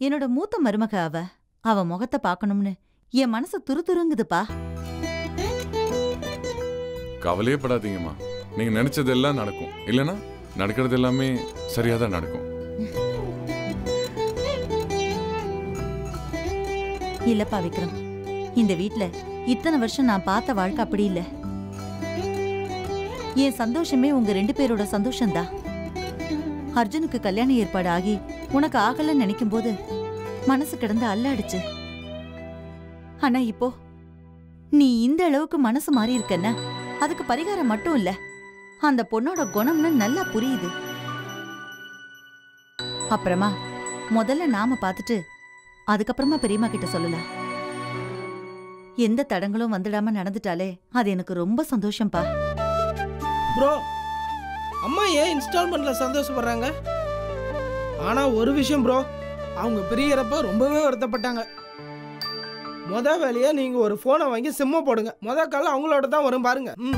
என்னோட மூத்த மருமக அவ அவ முகத்தை பார்க்கணும்னு என் மனசு துருதுருங்குதுப்பா கவலையே படாதீங்கம்மா நீங்க நினைச்சதெல்லாம் நடக்கும் இல்லனா நடக்கிறது எல்லாமே சரியா தான் நடக்கும் இல்லப்பா விக்ரம் இந்த வீட்ல இத்தனை வருஷம் நான் பார்த்த வாழ்க்கை அப்படி இல்ல என் சந்தோஷமே உங்க ரெண்டு பேரோட சந்தோஷம்தான் அர்ஜுனுக்கு கல்யாண ஏற்பாடு ஆகி உனக்கு ஆகலன்னு நினைக்கும் போது மனசு கிடந்து அல்லாடுச்சு ஆனா இப்போ நீ இந்த அளவுக்கு மனசு மாறி இருக்கன்னா அதுக்கு பரிகாரம் மட்டும் இல்ல அந்த பொண்ணோட குணம்னு நல்லா புரியுது அப்புறமா முதல்ல நாம பார்த்துட்டு அதுக்கப்புறமா பெரியம்மா கிட்ட சொல்லலாம் எந்த தடங்களும் வந்துடாம நடந்துட்டாலே அது எனக்கு ரொம்ப சந்தோஷம்பா ப்ரோ அம்மா ஏன் இன்ஸ்டால்மெண்ட்ல சந்தோஷப்படுறாங்க ஆனா ஒரு விஷயம் ப்ரோ அவங்க பிரியறப்ப ரொம்பவே வருத்தப்பட்டாங்க முத வேலையா நீங்க ஒரு போனை வாங்கி சிம்ம போடுங்க முத கால அவங்களோட தான் வரும் பாருங்க ம்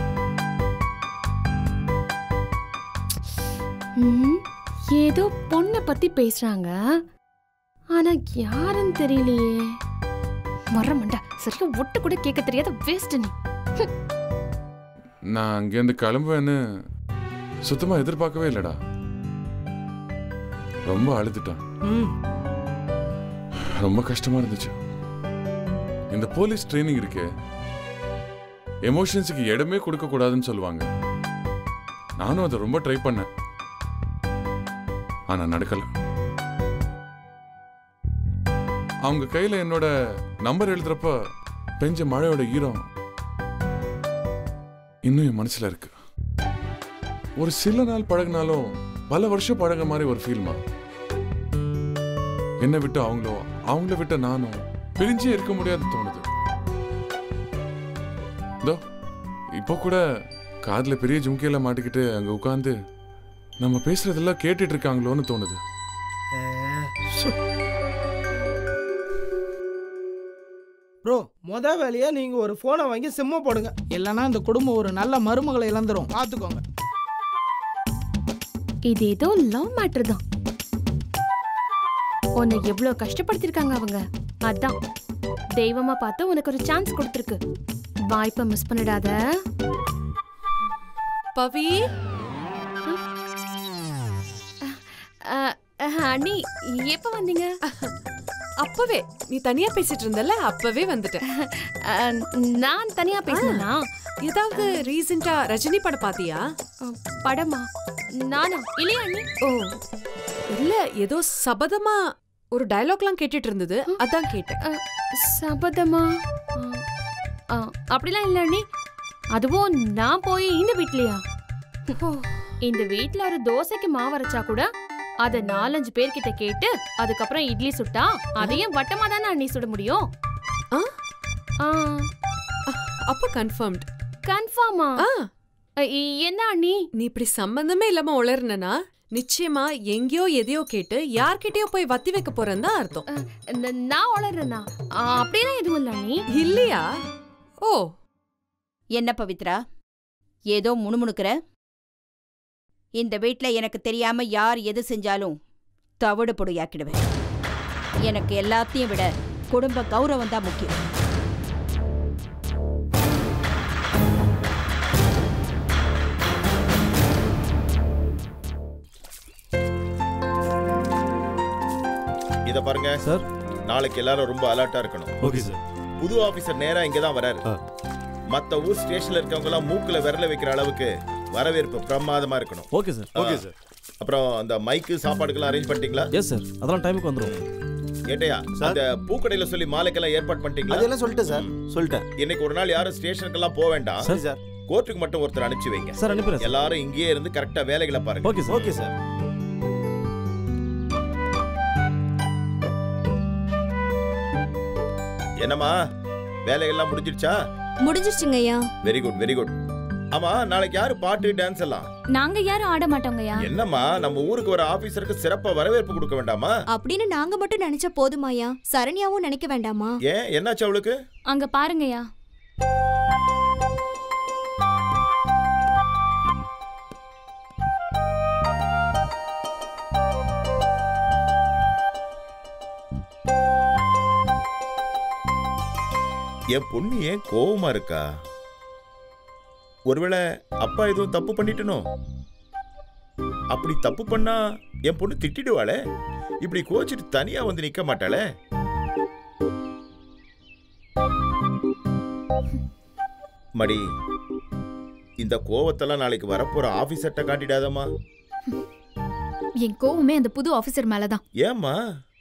ம், ஏதோ பொண்ணை பத்தி பேசுறாங்க ஆனா யாருன்னு தெரியலையே மரமண்டா சரியா ஒட்டு கூட கேட்க தெரியாத வேஸ்ட் நீ நான் அங்கேருந்து கிளம்புவேன்னு சுத்தமா எதிர்பார்க்கவே இல்லடா ரொம்ப அழுதுட்டேன் ம் ரொம்ப கஷ்டமா இருந்துச்சு இந்த போலீஸ் ட்ரைனிங் இருக்கே எமோஷன்ஸுக்கு இடமே கொடுக்க கூடாதுன்னு சொல்லுவாங்க நானும் அதை ரொம்ப ட்ரை பண்ணேன் ஆனா நடக்கல அவங்க கையில என்னோட நம்பர் எழுதுறப்ப பெஞ்ச மழையோட ஈரம் இன்னும் என் மனசுல இருக்கு ஒரு சில நாள் பழகினாலும் பல வருஷம் பழக மாதிரி ஒரு ஃபீல்மா என்னை விட்டு அவங்களோ அவங்கள விட்டு நானும் பிரிஞ்சே இருக்க முடியாது தோணுது இதோ இப்போ கூட காதுல பெரிய ஜும்கையில மாட்டிக்கிட்டு அங்க உட்காந்து நம்ம பேசுறதெல்லாம் கேட்டுட்டு இருக்காங்களோன்னு தோணுது ப்ரோ முத வேலையா நீங்க ஒரு போனை வாங்கி சிம்ம போடுங்க இல்லைன்னா இந்த குடும்பம் ஒரு நல்ல மருமகளை இழந்துரும் பார்த்துக்கோங்க இது ஏதோ லவ் மேட்டர் தான் உன்னை எவ்வளவு கஷ்டப்படுத்திருக்காங்க அவங்க அதான் தெய்வமா பார்த்து உனக்கு ஒரு சான்ஸ் கொடுத்துருக்கு வாய்ப்பை மிஸ் பண்ணிடாத பவி அஹ், அஹ், அண்ணி எப்ப வந்தீங்க அப்பவே நீ தனியா பேசிட்டு இருந்தல அப்பவே வந்துட்டேன் அஹ், நான் தனியா பேசினா ஏதாவது ரீசெண்டா ரஜினி படம் பாத்தியா படமா நானா இல்லையா அண்ணி ஓ இல்ல ஏதோ சபதமா ஒரு டயலாக்லாம் கேட்டுட்டு இருந்தது அதான் கேட்டேன் அஹ், சபதமா அஹ், அஹ், அப்படிலாம் இல்ல அண்ணி அதுவும் நான் போய் இந்த வீட்லயா இந்த வீட்ல ஒரு தோசைக்கு மாவு அரைச்சா கூட அத நாலஞ்சு பேர்கிட்ட கேட்டு அதுக்கப்புறம் இட்லி சுட்டா அதையும் வட்டமா தானே அண்ணி சுட முடியும் ஆ? ஆ அப்ப கன்ஃபர்ம்ட் கன்ஃபார்மா என்ன அண்ணி நீ இப்படி சம்பந்தமே இல்லாம உளர்னா நிச்சயமா எங்கேயோ எதையோ கேட்டு யார்கிட்டயோ போய் வத்தி வைக்க போறேன்னு தான் அர்த்தம் ந- நான் வளர்றேனா அப்படிலாம் எதுவும் இல்ல அண்ணி இல்லையா ஓ என்ன பவித்ரா ஏதோ முணுமுணுக்கிற இந்த வீட்ல எனக்கு தெரியாம யார் எது செஞ்சாலும் தவிடு பொடியாக்கிடுவேன் எனக்கு எல்லாத்தையும் விட குடும்ப கௌரவம் தான் முக்கியம் இத பாருங்க சார் நாளைக்கு எல்லாரும் ரொம்ப அலர்ட்டா இருக்கணும் ஓகே சார் புது ஆபீசர் நேரா இங்க தான் வராரு ஆ. மத்த ஊர் ஸ்டேஷன்ல இருக்கவங்க எல்லாம் மூக்குல விரல வைக்கிற அளவுக்கு வரவேற்பு பிரமாதமா இருக்கணும் ஓகே சார் ஓகே சார் அப்புறம் அந்த மைக்கு சாப்பாடுக்கெல்லாம் அரேஞ்ச் பண்ணிட்டீங்களா எஸ் சார் அதெல்லாம் டைமுக்கு வந்துடும் ஏட்டையா அந்த பூக்கடையில சொல்லி மாலைக்கெல்லாம் ஏற்பாடு பண்ணிட்டீங்களா அதெல்லாம் சொல்லிட்டேன் சார் சொல்லிட்டேன் இன்னைக்கு ஒரு நாள் யாரும் ஸ்டேஷனுக்கெல்லாம் போக வேண்டாம் சரி சார் கோர்ட்டுக்கு மட்டும் ஒருத்தர் அனுப்பிச்சு வைங்க சார் அனுப்புறேன் சார் எல்லாரும் இங்கேயே இருந்து கரெக்டா வேலைகளை பாருங்க ஓகே சார் ஓகே சார் என்னம்மா வேலைகள்லாம் முடிஞ்சிடுச்சா முடிஞ்சிருச்சுங்க ஐயா வெரி குட் வெரி குட் ஆமா நாளைக்கு யாரு பாட்டு டான்ஸ் எல்லாம் நாங்க யாரும் ஆட மாட்டோங்கய்யா என்னம்மா நம்ம ஊருக்கு வர ஆபீசருக்கு சிறப்பா வரவேற்பு கொடுக்க வேண்டாமா அப்படின்னு நாங்க மட்டும் நினைச்சா போதுமாயா சரண்யாவும் நினைக்க வேண்டாமா ஏன் என்னாச்சு அவளுக்கு அங்க பாருங்கய்யா என் பொண்ணு ஏன் கோவமா இருக்கா ஒருவேளை அப்பா எதுவும் தப்பு பண்ணிட்டனோ அப்படி தப்பு பண்ணா என் பொண்ணு திட்டிடுவாளே இப்படி கோச்சிட்டு தனியா வந்து நிக்க மாட்டாளே மடி இந்த கோவத்தெல்லாம் நாளைக்கு வரப்போற ஆபீசர்ட்ட காட்டிடாதம்மா என் கோவமே அந்த புது ஆபீசர் மேலதான் ஏம்மா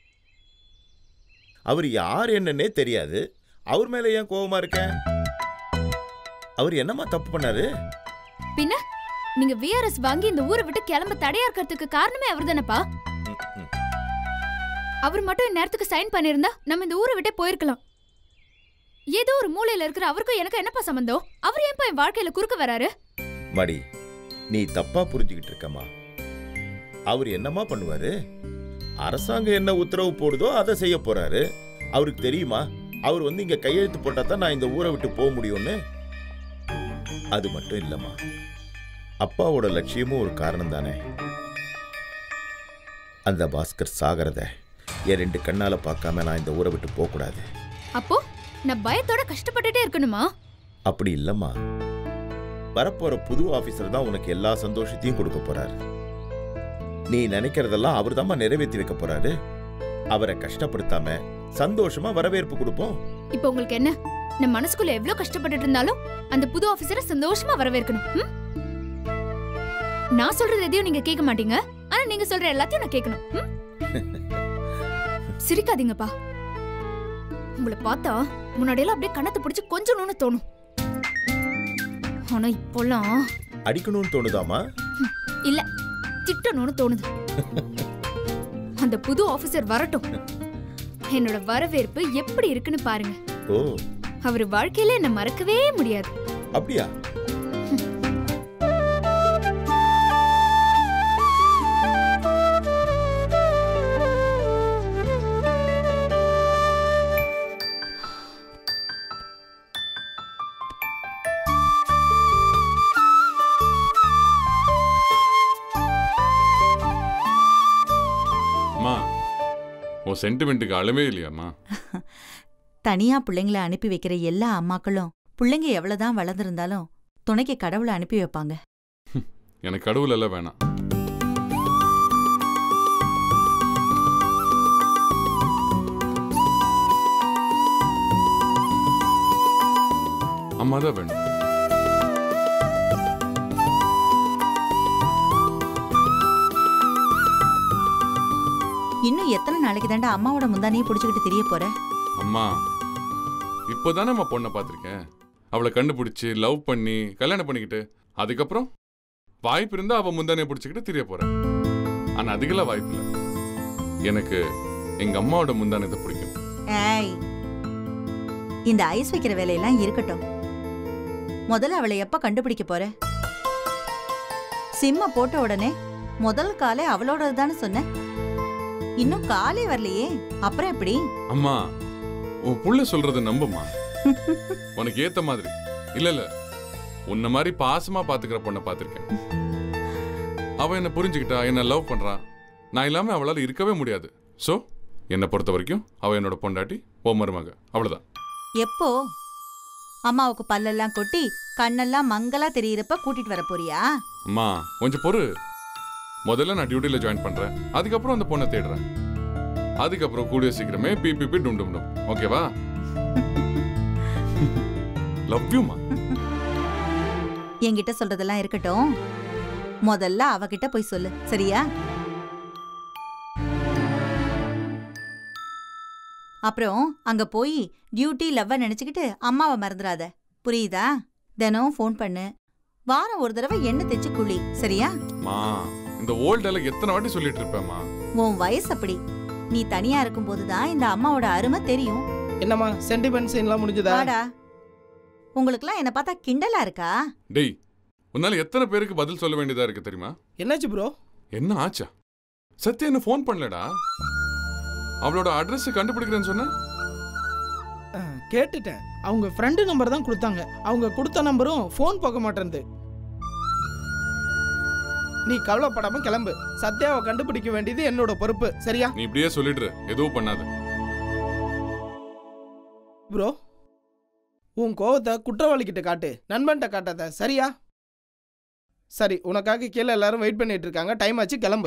அவர் யார் என்னன்னே தெரியாது அவர் மேல ஏன் கோவமா இருக்க அவர் என்னம்மா தப்பு பண்ணாரு பின்ன நீங்க விஆர்எஸ் வாங்கி இந்த ஊரை விட்டு கிளம்ப தடையா இருக்கிறதுக்கு காரணமே அவர் தானப்பா ம், ம். அவர் மட்டும் இந்நேரத்துக்கு சைன் பண்ணியிருந்தா நம்ம இந்த ஊரை விட்டே போயிருக்கலாம் ஏதோ ஒரு மூலையில இருக்கிற அவருக்கும் எனக்கு என்னப்பா சம்பந்தம் அவர் ஏன்பா என் வாழ்க்கையில குறுக்க வராரு மடி நீ தப்பா புரிஞ்சுக்கிட்டு இருக்கம்மா அவர் என்னம்மா பண்ணுவாரு அரசாங்கம் என்ன உத்தரவு போடுதோ அதை செய்ய போறாரு அவருக்கு தெரியுமா அவர் வந்து இங்க கையெழுத்து போட்டா தான் நான் இந்த ஊரை விட்டு போக முடியும்னு அது மட்டும் இல்லம்மா அப்பாவோட லட்சியமும் ஒரு காரணம் தானே அந்த பாஸ்கர் சாகிறத என் ரெண்டு கண்ணால பார்க்காம நான் இந்த ஊரை விட்டு போக கூடாது அப்போ நான் பயத்தோட கஷ்டப்பட்டுட்டே இருக்கணுமா அப்படி இல்லம்மா வரப்போற புது ஆபீசர் தான் உனக்கு எல்லா சந்தோஷத்தையும் கொடுக்க போறாரு நீ நினைக்கிறதெல்லாம் அவர் நிறைவேற்றி வைக்க போறாரு அவரை கஷ்டப்படுத்தாம சந்தோஷமா வரவேற்பு கொடுப்போம் இப்போ உங்களுக்கு என்ன நான் மனசுக்குள்ள எவ்வளவு கஷ்டப்பட்டுட்டு இருந்தாலும் அந்த புது ஆபீசரை சந்தோஷமா வரவேற்கணும் ம்? நான் சொல்றது எதையும் நீங்க கேட்க மாட்டீங்க ஆனா நீங்க சொல்ற எல்லாத்தையும் நான் கேட்கணும் ம்? சிரிக்காதீங்கப்பா உங்களை பார்த்தா முன்னாடியெல்லாம் அப்படியே கண்ணத்தை பிடிச்சு கொஞ்சணும்னு தோணும் ஆனா இப்போல்லாம் அடிக்கணும்னு தோணுதாமா இல்ல திட்டணும்னு தோணுது அந்த புது ஆபீசர் வரட்டும் என்னோட வரவேற்பு எப்படி இருக்குன்னு பாருங்க ஓ அவர் வாழ்க்கையில என்ன மறக்கவே முடியாது அப்படியா அம்மா உன் சென்டிமெண்ட்டுக்கு அளவே இல்லையாம்மா தனியா பிள்ளைங்கள அனுப்பி வைக்கிற எல்லா அம்மாக்களும் பிள்ளைங்க எவ்வளவுதான் வளர்ந்திருந்தாலும் துணைக்கு கடவுளை அனுப்பி வைப்பாங்க எனக்கு கடவுள் எல்லாம் வேணாம் அம்மா தான் வேணும் இன்னும் எத்தனை நாளைக்கு தாண்டா அம்மாவோட முந்தானையே புடிச்சுக்கிட்டு தெரிய போற அம்மா இப்போதானே அம்மா பொண்ணை பார்த்துருக்கேன் அவளை கண்டுபிடிச்சி லவ் பண்ணி கல்யாணம் பண்ணிக்கிட்டு அதுக்கப்புறம் வாய்ப்பு இருந்தா அவ முந்தானையை பிடிச்சிக்கிட்டு தெரிய போறேன் ஆனா அதுக்கெல்லாம் வாய்ப்பு இல்லை எனக்கு எங்க அம்மாவோட முந்தானத்தை பிடிக்கும் ஏய் இந்த ஐஸ் வைக்கிற வேலையெல்லாம் இருக்கட்டும் முதல்ல அவளை எப்ப கண்டுபிடிக்க போற சிம்ம போட்ட உடனே முதல் காலே அவளோடது தானே சொன்ன இன்னும் காலே வரலையே அப்புறம் எப்படி அம்மா உன் புள்ள சொல்றத நம்புமா உனக்கு ஏத்த மாதிரி இல்ல இல்ல உன்ன மாதிரி பாசமா பாத்துக்கிற பொண்ணை பார்த்திருக்கேன் அவ என்ன புரிஞ்சுக்கிட்டா என்ன லவ் பண்றா நான் இல்லாம அவளால இருக்கவே முடியாது சோ என்னை பொறுத்த வரைக்கும் அவ என்னோட பொண்டாட்டி ஓ மருமக அவ்வளவுதான் எப்போ அம்மாவுக்கு பல்லெல்லாம் கொட்டி கண்ணெல்லாம் மங்கலா தெரியறப்ப கூட்டிட்டு வர போறியா அம்மா கொஞ்சம் பொறு முதல்ல நான் டியூட்டில ஜாயின் பண்றேன் அதுக்கப்புறம் அந்த பொண்ணை தேடுறேன் அதுக்கப்புறம் கூடிய சீக்கிரமே பி பி பி டும் டும் டும் ஓகேவா லவ் யூமா என்கிட்ட சொல்றதெல்லாம் இருக்கட்டும் முதல்ல அவகிட்ட போய் சொல்லு சரியா அப்புறம் அங்க போய் டியூட்டி லவ்வ நினைச்சுக்கிட்டு அம்மாவை மறந்துடாத புரியுதா தினம் ஃபோன் பண்ணு வாரம் ஒரு தடவை எண்ணெய் தேய்ச்சி குளி சரியா மா இந்த ஓல்ட் எல்லாம் எத்தனை வாட்டி சொல்லிட்டு இருப்பேம்மா உன் வயசு அப்படி நீ தனியா இருக்கும்போது தான் இந்த அம்மாவோட அருமை தெரியும் என்னம்மா சென்டிமெண்ட் சீன்லாம் முடிஞ்சதா வாடா உங்களுக்குலாம் என்ன பார்த்தா கிண்டலா இருக்கா டேய் உன்னால எத்தனை பேருக்கு பதில் சொல்ல வேண்டியதா இருக்கு தெரியுமா என்னாச்சு ப்ரோ என்ன ஆச்சா சத்யா என்ன ஃபோன் பண்ணலடா அவளோட அட்ரஸ் கண்டுபிடிக்கிறேன்னு சொன்ன கேட்டுட்டேன் அவங்க ஃப்ரெண்டு நம்பர் தான் கொடுத்தாங்க அவங்க கொடுத்த நம்பரும் ஃபோன் போக மாட்டேன்து நீ கவலைப்படாம கிளம்பு சத்யாவை கண்டுபிடிக்க வேண்டியது என்னோட பொறுப்பு சரியா நீ இப்படியே சொல்லிடுற எதுவும் பண்ணாத ப்ரோ உன் கோவத்தை குற்றவாளிகிட்ட காட்டு நண்பன்கிட்ட காட்டாத சரியா சரி உனக்காக கீழே எல்லாரும் வெயிட் பண்ணிட்டு இருக்காங்க டைம் ஆச்சு கிளம்பு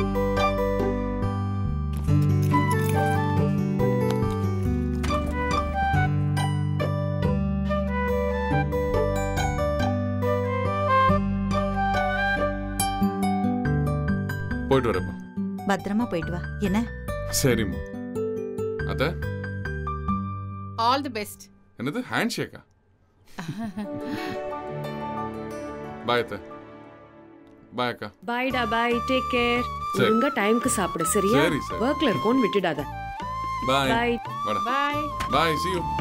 போயிட்டு வரப்பா பத்திரமா போயிட்டு வா என்ன சரிம்மா அத்த ஆல் தி பெஸ்ட் என்னது ஹேண்ட் ஷேக்கா பாய் அத்த பாய் அக்கா பாய்டா பாய் டேக் கேர் சரி. ஒழுங்கா டைம்க்கு சாப்பிடு சரியா சரி, சரி. ஒர்க்ல இருக்கோன்னு விட்டுடாத பாய் பாய் வாடா bye bye see you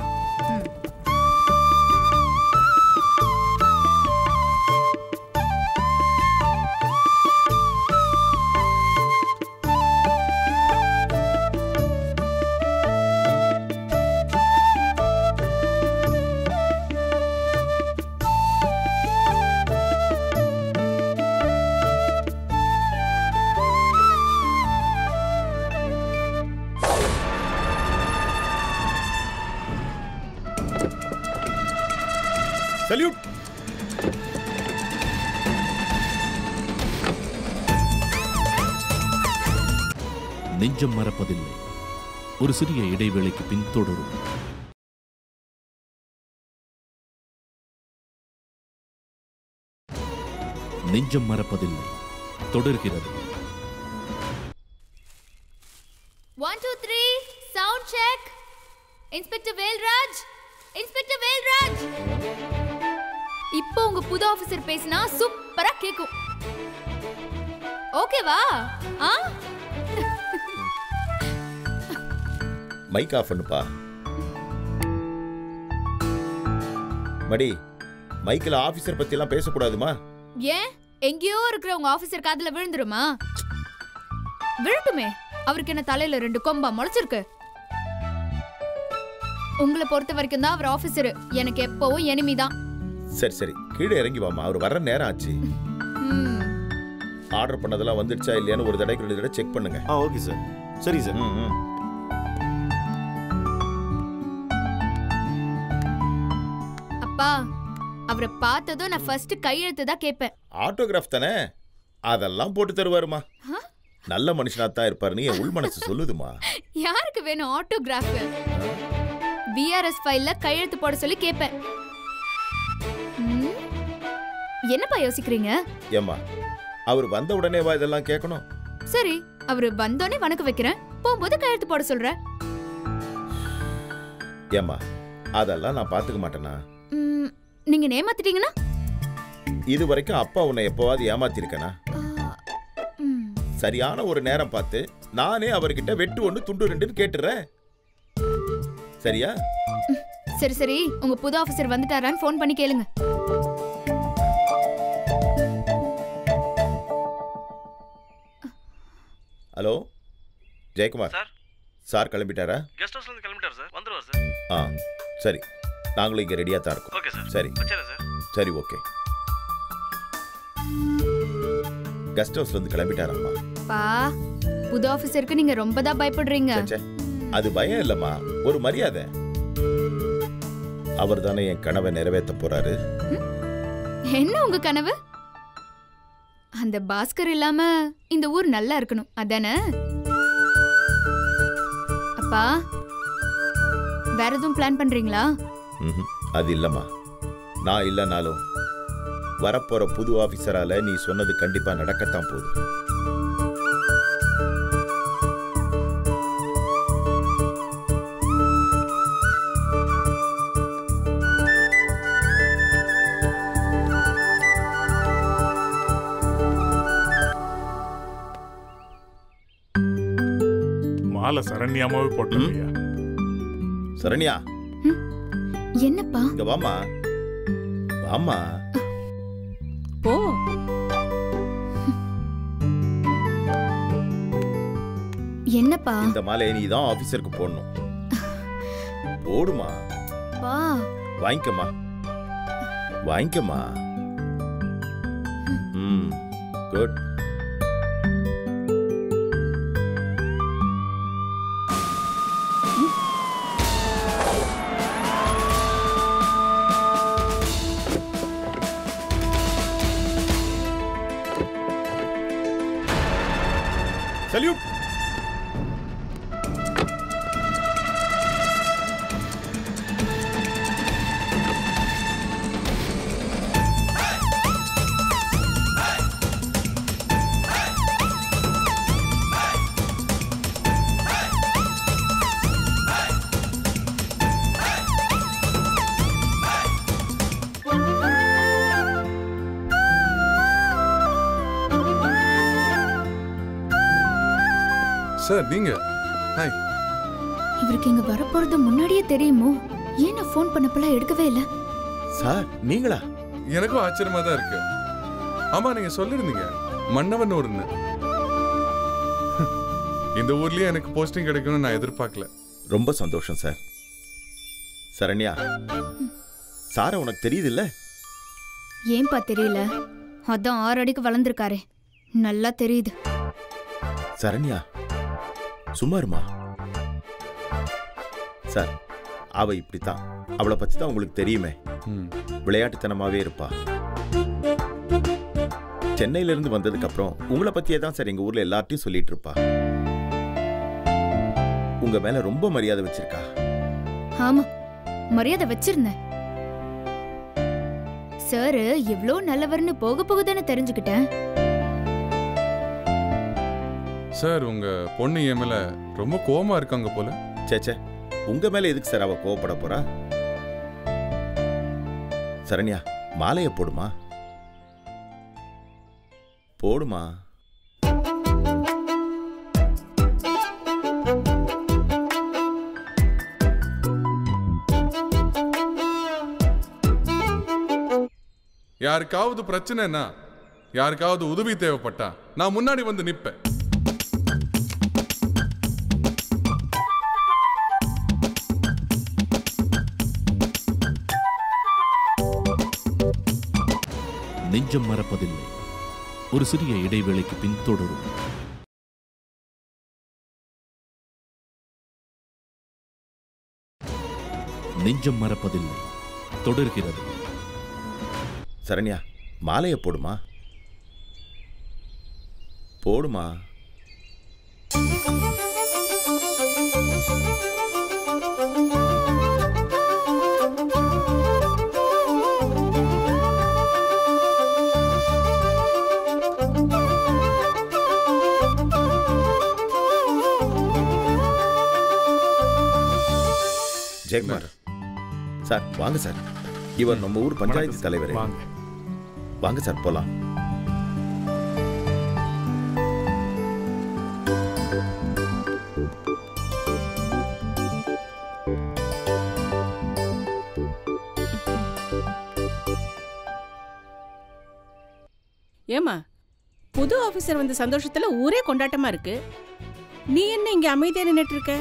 salute Nenjam Marappathillai ஒரு சிறிய இடைவேளைக்கு பின் தொடரும் நெஞ்சம் மறப்பதில்லை தொடர்கிறது one two three sound check inspector Velraj inspector Velraj இப்போ உங்க புது ஆபீசர் பேசினா சூப்பரா கேக்கும் ஓகேவா ஆ மைக் ஆஃப் பண்ணுப்பா மடி மைக்கில் ஆஃபீஸர் பற்றிலாம் பேசக்கூடாதுமா ஏன் எங்கேயோ இருக்கிற உங்க ஆபீசர் காதுல விழுந்துருமா விழட்டுமே அவருக்கு என்ன தலையில ரெண்டு கொம்பா முளைச்சிருக்கு உங்களை பொறுத்த வரைக்கும் தான் அவர் ஆபீசர் எனக்கு எப்பவும் enemy தான் சரி சரி கீழே இறங்கி வாமா அவர் வர நேரம் ஆச்சு ம். ஆர்டர் பண்ணதெல்லாம் வந்துடுச்சா இல்லையான்னு ஒரு தடவைக்கு ரெண்டு தடவை செக் பண்ணுங்க ஆ ஓகே சார் சரி சார் ம் ம் அப்பா அவரை பார்த்ததும் நான் ஃபர்ஸ்ட் கையெழுத்து தான் கேட்பேன் ஆட்டோகிராஃப் தானே அதெல்லாம் போட்டு தருவாருமா ஆ? நல்ல மனுஷனா தான் இருப்பாருன்னு என் உள் மனசு சொல்லுதுமா யாருக்கு வேணும் ஆட்டோகிராஃப் விஆர்எஸ் ஃபைல்ல கையெழுத்து போட சொல்லி கேட்பேன் ம்? என்னப்பா யோசிக்கிறீங்க ஏம்மா அவர் வந்த உடனேவா இதெல்லாம் கேட்கணும் சரி அவரு வந்தோடனே வணக்கம் வைக்கிறேன் போகும்போது கையெழுத்து போட சொல்றேன் ஏம்மா அதெல்லாம் நான் பார்த்துக்க மாட்டேனா ம், நீங்க ஏமாத்திட்டீங்கன்னா இது வரைக்கும் அப்பா உன்னை எப்போவாது ஏமாத்திருக்கேனா ஆ, ம். சரியான ஒரு நேரம் பார்த்து நானே அவர்கிட்ட வெட்டு ஒன்று துண்டு ரெண்டுன்னு கேட்டுறேன் சரியா சரி சரி உங்க புது ஆபீசர் வந்துட்டாரான்னு ஃபோன் பண்ணி கேளுங்க ஹலோ ஜெயக்குமார் சார். சார் கிளம்பிட்டாரா கெஸ்ட் ஹவுஸ்ல இருந்து கிளம்பிட்டார் சார் வந்துருவார் சார் ஆ சரி நாங்களும் இங்கே ரெடியாக தான் இருக்கோம் ஓகே சார் சரி வச்சிடறேன் சார் சரி ஓகே கெஸ்ட் ஹவுஸ்ல இருந்து கிளம்பிட்டாராம்மா பா புது ஆபீசருக்கு நீங்க ரொம்ப தான் பயப்படுறீங்க ச்சே, அது பயம் இல்லம்மா ஒரு மரியாதை அவர் தானே என் கனவை நிறைவேற்ற போறாரு என்ன உங்க கனவு அந்த பாஸ்கர் இல்லாம இந்த ஊர் நல்லா இருக்கணும் அதானே அப்பா வேற எதுவும் பிளான் பண்றீங்களா ம்ஹும், அது இல்லம்மா நான் இல்லைனாலும் வரப்போற புது ஆபீசரால நீ சொன்னது கண்டிப்பா நடக்கத்தான் போகுது மாலை சரண்யாமாவே போட்டோம் ஐயா சரண்யா என்னப்பா இங்க வாமா வாமா போ என்னப்பா இந்த மாலையை நீ தான் ஆபீசருக்கு போடணும் போடுமா பா வாங்கிக்கம்மா வாங்கிக்கம்மா ம் குட் சல்யூட் சார் நீங்க ஹாய் இவருக்கு இங்க வரப்போறது முன்னாடியே தெரியுமோ ஏன் நான் ஃபோன் பண்ணப்பெல்லாம் எடுக்கவே இல்ல சார் நீங்களா எனக்கும் ஆச்சரியமா தான் இருக்கு ஆமா நீங்க சொல்லிருந்தீங்க மன்னவன் ஒருன்னு இந்த ஊர்லயே எனக்கு போஸ்டிங் கிடைக்கும்னு நான் எதிர்பார்க்கல ரொம்ப சந்தோஷம் சார் சரண்யா சார உனக்கு தெரியுதுல்ல ஏன்பா தெரியல அதான் ஆறு அடிக்கு வளர்ந்துருக்காரே நல்லா தெரியுது சரண்யா சும்மா இருமா சார் அவ இப்படித்தான் அவளை பத்தி தான் உங்களுக்கு தெரியுமே விளையாட்டுத்தனமாவே இருப்பா சென்னையில இருந்து வந்ததுக்கு அப்புறம் உங்களை பத்தியே தான் சார் எங்க ஊர்ல எல்லார்ட்டையும் சொல்லிட்டு இருப்பா உங்க மேல ரொம்ப மரியாதை வச்சிருக்கா ஆமா மரியாதை வச்சிருந்தேன் சார் எவ்வளோ நல்லவர்னு போக போக தானே தெரிஞ்சுக்கிட்டேன் சார் உங்க பொண்ணு என் மேல ரொம்ப கோவமா இருக்காங்க போல சேச்சே உங்க மேல எதுக்கு சார் அவ கோவப்பட போறா சரண்யா மாலையை போடுமா போடுமா யாருக்காவது பிரச்சனைனா யாருக்காவது உதவி தேவைப்பட்டா நான் முன்னாடி வந்து நிப்பேன் நெஞ்சம் மறப்பதில்லை ஒரு சிறிய இடைவேளைக்கு பின் தொடரும் நெஞ்சம் மறப்பதில்லை தொடர்கிறது சரண்யா மாலையை போடுமா போடுமா ஜெயக்குமார் சார் வாங்க சார் இவர் நம்ம ஊர் பஞ்சாயத்து தலைவர் வாங்க சார் போலாம் ஏமா புது ஆபீசர் வந்த சந்தோஷத்துல ஊரே கொண்டாட்டமா இருக்கு நீ என்ன இங்க அமைதியா நின்னுட்டு இருக்க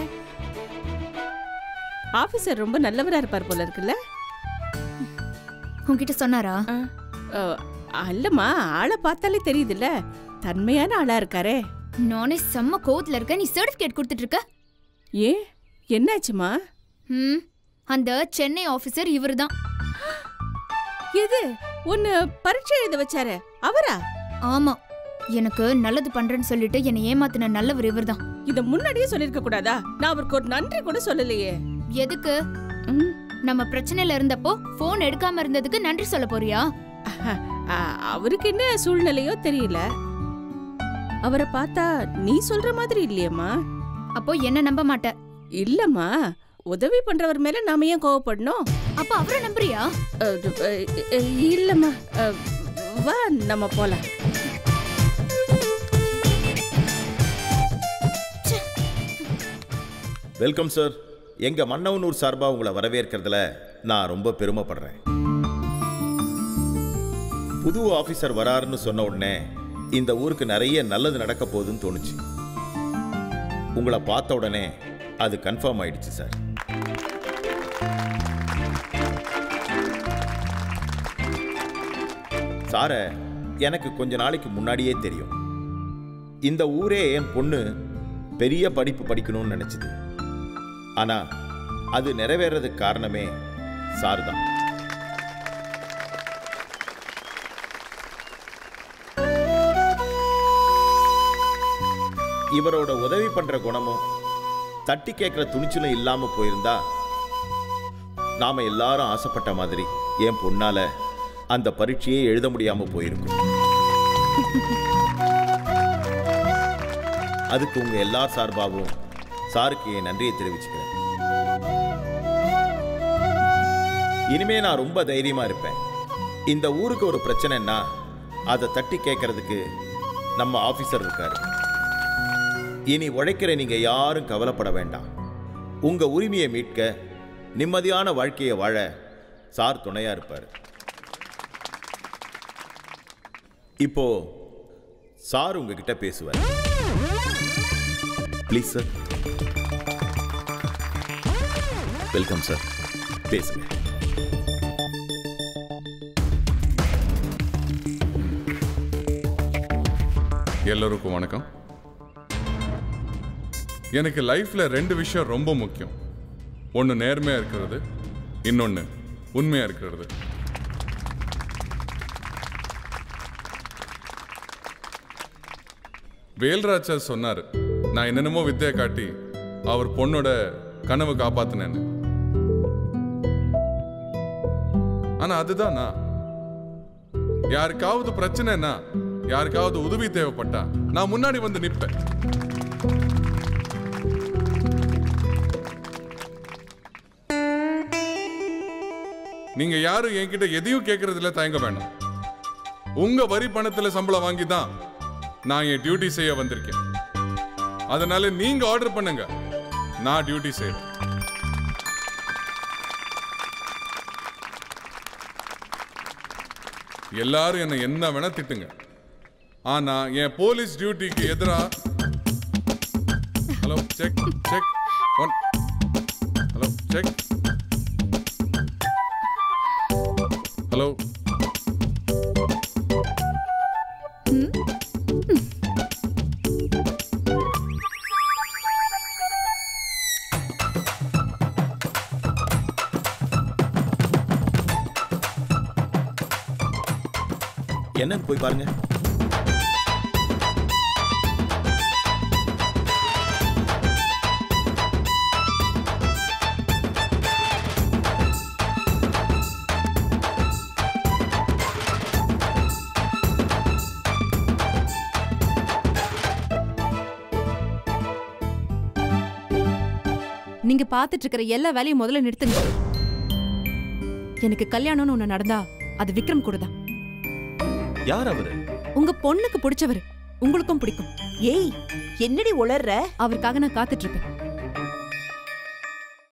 ஆபீசர் ரொம்ப நல்லவரா இருப்பார் போல இருக்குல்ல உன்கிட்ட சொன்னாரா அஹ், அல்லம்மா ஆளை பார்த்தாலே தெரியுதுல்ல தன்மையான ஆளா இருக்காரே நானே செம்ம கோவத்துல இருக்க நீ சர்டிபிகேட் கொடுத்துட்டு இருக்க ஏ என்னாச்சுமா ம் அந்த சென்னை ஆபீசர் இவர்தான் எது உன்னை பரீட்சை எழுத வச்சாரு அவரா ஆமா எனக்கு நல்லது பண்றேன்னு சொல்லிட்டு என்னை ஏமாத்தின நல்லவர் இவர்தான் இத முன்னாடியே சொல்லிருக்க கூடாதா நான் அவருக்கு ஒரு நன்றி கூட சொல்லலையே எதுக்கு நம்ம பிரச்சனையில இருந்தப்போ போன் எடுக்காம இருந்ததுக்கு நன்றி சொல்ல போறியா அ- அவருக்கு என்ன சூழ்நிலையோ தெரியல அவரை பார்த்தா நீ சொல்ற மாதிரி இல்லையேம்மா அப்போ என்ன நம்ப மாட்ட இல்லம்மா உதவி பண்றவர் மேல நாம ஏன் கோவப்படணும் அப்ப அவரை நம்புறியா அது, அ, அ, இல்லம்மா அ, வா நம்ம போலாம் வெல்கம் சார் எங்க மன்னவனூர் சார்பா உங்களை வரவேற்கிறதுல நான் ரொம்ப பெருமைப்படுறேன் புது ஆபீசர் வராருன்னு சொன்ன உடனே இந்த ஊருக்கு நிறைய நல்லது நடக்க போகுதுன்னு தோணுச்சு உங்களை பார்த்த உடனே அது கன்ஃபார்ம் ஆயிடுச்சு சார் சார எனக்கு கொஞ்ச நாளைக்கு முன்னாடியே தெரியும் இந்த ஊரே என் பொண்ணு பெரிய படிப்பு படிக்கணும்னு நினைச்சது ஆனா அது நிறைவேறதுக்கு காரணமே சார் தான் இவரோட உதவி பண்ற குணமும் தட்டி கேட்கிற துணிச்சலும் இல்லாம போயிருந்தா நாம எல்லாரும் ஆசைப்பட்ட மாதிரி என் பொண்ணால அந்த பரீட்சையே எழுத முடியாம போயிருக்கும் அதுக்கு உங்க எல்லார் சார்பாகவும் சாருக்கு என் நன்றியை தெரிவிச்சுக்கிறேன் இனிமே நான் ரொம்ப தைரியமா இருப்பேன் இந்த ஊருக்கு ஒரு பிரச்சனைன்னா அதை தட்டி கேட்கறதுக்கு நம்ம ஆபீசர் இருக்காரு இனி உழைக்கிற நீங்க யாரும் கவலைப்பட வேண்டாம் உங்க உரிமையை மீட்க நிம்மதியான வாழ்க்கையை வாழ சார் துணையா இருப்பார் இப்போ சார் உங்ககிட்ட பேசுவார் ப்ளீஸ் சார் வெல்கம் சார் பேசுங்க எல்லோருக்கும் வணக்கம் எனக்கு லைஃப்ல ரெண்டு விஷயம் ரொம்ப முக்கியம் ஒன்று நேர்மையா இருக்கிறது இன்னொன்று உண்மையா இருக்கிறது வேல்ராஜ் சார் சொன்னார் நான் என்னென்னமோ வித்தையை காட்டி அவர் பொண்ணோட கனவு காப்பாத்தினேன்னு ஆனா அதுதான் நான் யாருக்காவது பிரச்சனைனா யாருக்காவது உதவி தேவைப்பட்டா நான் முன்னாடி வந்து நிப்பேன் நீங்க யாரும் என்கிட்ட எதையும் கேட்கறதுல தயங்க வேண்டாம் உங்க வரி பணத்துல சம்பளம் வாங்கி தான் நான் என் டியூட்டி செய்ய வந்திருக்கேன் அதனால நீங்க ஆர்டர் பண்ணுங்க நான் டியூட்டி செய்யறேன் எல்லாரும் என்ன என்ன வேணா திட்டுங்க ஆனா என் போலீஸ் டியூட்டிக்கு எதிரா hello check check one hello check hello என்னன்னு போய் பாருங்க நீங்க பாத்துட்டு இருக்கிற எல்லா வேலையும் முதல்ல நிறுத்துங்க எனக்கு கல்யாணம்னு ஒண்ணு நடந்தா அது விக்ரம் கூட தான் யார் அவரு உங்க பொண்ணுக்கு பிடிச்சவர் உங்களுக்கும் பிடிக்கும் ஏய் என்னடி உளர்ற அவருக்காக நான் காத்துட்டு இருப்பேன்